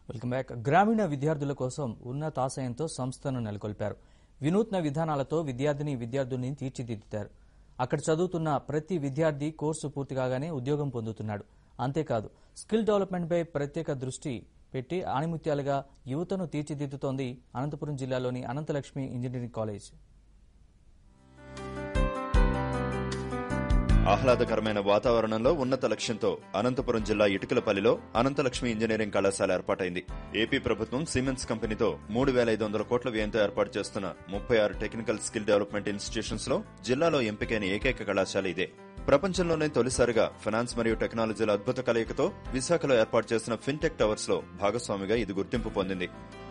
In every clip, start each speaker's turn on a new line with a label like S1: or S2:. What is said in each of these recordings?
S1: welcome back గ్రామీణ విద్యార్థుల కోసం ఉన్నతాశయంతో సంస్థను నెలకొల్పారు వినూత్న విధానాలతో విద్యార్థిని విద్యార్థుల్ని తీర్చిదిద్దుతారు అక్కడ చదువుతున్న ప్రతి విద్యార్థి కోర్సు పూర్తి కాగానే ఉద్యోగం పొందుతున్నాడు అంతేకాదు స్కిల్ డెవలప్మెంట్పై ప్రత్యేక దృష్టి పెట్టి ఆణిముత్యాలుగా యువతను తీర్చిదిద్దుతోంది అనంతపురం జిల్లాలోని అనంతలక్ష్మి ఇంజనీరింగ్ కాలేజ్
S2: ఆహ్లాదకరమైన వాతావరణంలో ఉన్నత లక్ష్యంతో అనంతపురం జిల్లా ఇటుకలపల్లిలో అనంతలక్ష్మి ఇంజనీరింగ్ కళాశాల ఏర్పాటైంది ఏపీ ప్రభుత్వం సిమెన్స్ కంపెనీతో మూడు వేల ఐదు వందల కోట్ల వ్యయంతో ఏర్పాటు చేస్తున్న ముప్పై ఆరు టెక్నికల్ స్కిల్ డెవలప్మెంట్ ఇన్స్టిట్యూషన్స్ లో జిల్లాలో ఎంపికైన ఏకైక కళాశాల ఇదే ప్రపంచంలోనే తొలిసారిగా ఫైనాన్స్ మరియు టెక్నాలజీల అద్భుత కలయికతో విశాఖలో ఏర్పాటు చేసిన ఫిన్టెక్ టవర్స్ లో భాగస్వామిగా ఇది గుర్తింపు పొందింది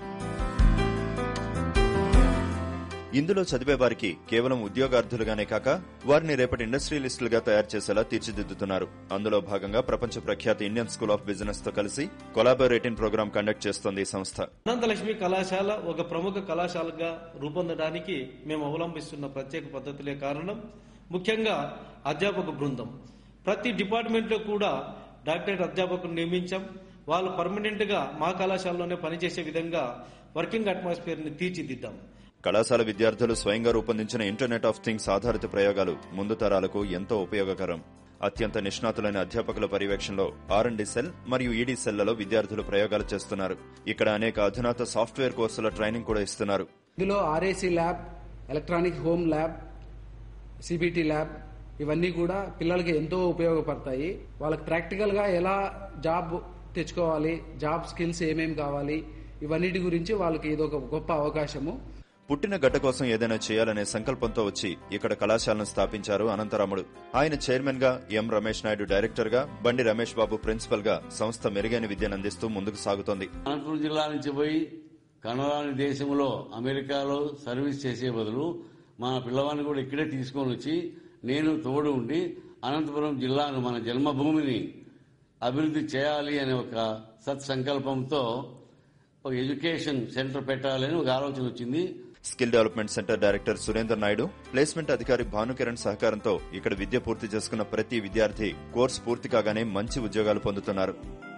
S2: ఇందులో చదివే వారికి కేవలం ఉద్యోగార్థులుగానే కాక వారిని రేపటి ఇండస్ట్రియలిస్టులుగా తయారు చేసేలా తీర్చిదిద్దుతున్నారు అందులో భాగంగా ప్రపంచ ప్రఖ్యాత ఇండియన్ స్కూల్ ఆఫ్ బిజినెస్ తో కలిసి కొలాబొరేటింగ్ ప్రోగ్రాం కండక్ట్ చేస్తోంది ఈ సంస్థ
S3: అనంతలక్ష్మి కళాశాల ఒక ప్రముఖ కళాశాలగా రూపొందడానికి మేము అవలంబిస్తున్న ప్రత్యేక పద్ధతులే కారణం ముఖ్యంగా అధ్యాపక బృందం ప్రతి డిపార్ట్మెంట్లో కూడా డాక్టరేట్ అధ్యాపకులు నియమించాం వాళ్ళు పర్మనెంట్ గా మా కళాశాలలోనే పనిచేసే విధంగా వర్కింగ్ అట్మాస్ఫియర్ ని తీర్చిదిద్దాం
S2: కళాశాల విద్యార్థులు స్వయంగా రూపొందించిన ఇంటర్నెట్ ఆఫ్ థింగ్స్ ఆధారిత ప్రయోగాలు ముందు తరాలకు ఎంతో ఉపయోగకరం అత్యంత నిష్ణాతులైన అధ్యాపకుల పర్యవేక్షణలో ఆర్ అండ్ సెల్ మరియు ఈడీ సెల్లలో విద్యార్థులు ప్రయోగాలు చేస్తున్నారు ఇక్కడ అనేక అధునాత సాఫ్ట్వేర్ కోర్సుల ట్రైనింగ్ కూడా ఇస్తున్నారు
S4: ఇందులో RAC lab electronic home lab CBT lab ఇవన్నీ కూడా పిల్లలకి ఎంతో ఉపయోగపడతాయి వాళ్ళకి ప్రాక్టికల్ గా ఎలా జాబ్ తెచ్చుకోవాలి జాబ్ స్కిల్స్ ఏమేమి కావాలి ఇవన్నిటి గురించి వాళ్ళకి ఇది ఒక గొప్ప అవకాశము
S2: పుట్టిన గడ్డ కోసం ఏదైనా చేయాలనే సంకల్పంతో వచ్చి ఇక్కడ కళాశాలను స్థాపించారు అనంతరాముడు ఆయన చైర్మన్ గా ఎం రమేష్ నాయుడు డైరెక్టర్ గా బండి రమేష్ బాబు ప్రిన్సిపల్ గా సంస్థ మెరుగైన విద్యను అందిస్తూ ముందుకు సాగుతోంది
S5: అనంతపురం జిల్లా నుంచి పోయి కనరాని దేశంలో అమెరికాలో సర్వీస్ చేసే బదులు మన పిల్లవాడిని కూడా ఇక్కడే తీసుకొని వచ్చి నేను తోడు ఉండి అనంతపురం జిల్లాను మన జన్మభూమిని అభివృద్ధి చేయాలి అనే ఒక సత్సంకల్పంతో ఒక ఎడ్యుకేషన్ సెంటర్ పెట్టాలని ఒక ఆలోచన వచ్చింది
S2: skill development centre director Surender Naidu placement అధికారి భానుకిరణ్ సహకారంతో ఇక్కడ విద్య పూర్తి చేసుకున్న ప్రతి విద్యార్థి కోర్సు పూర్తి కాగానే మంచి ఉద్యోగాలు పొందుతున్నారు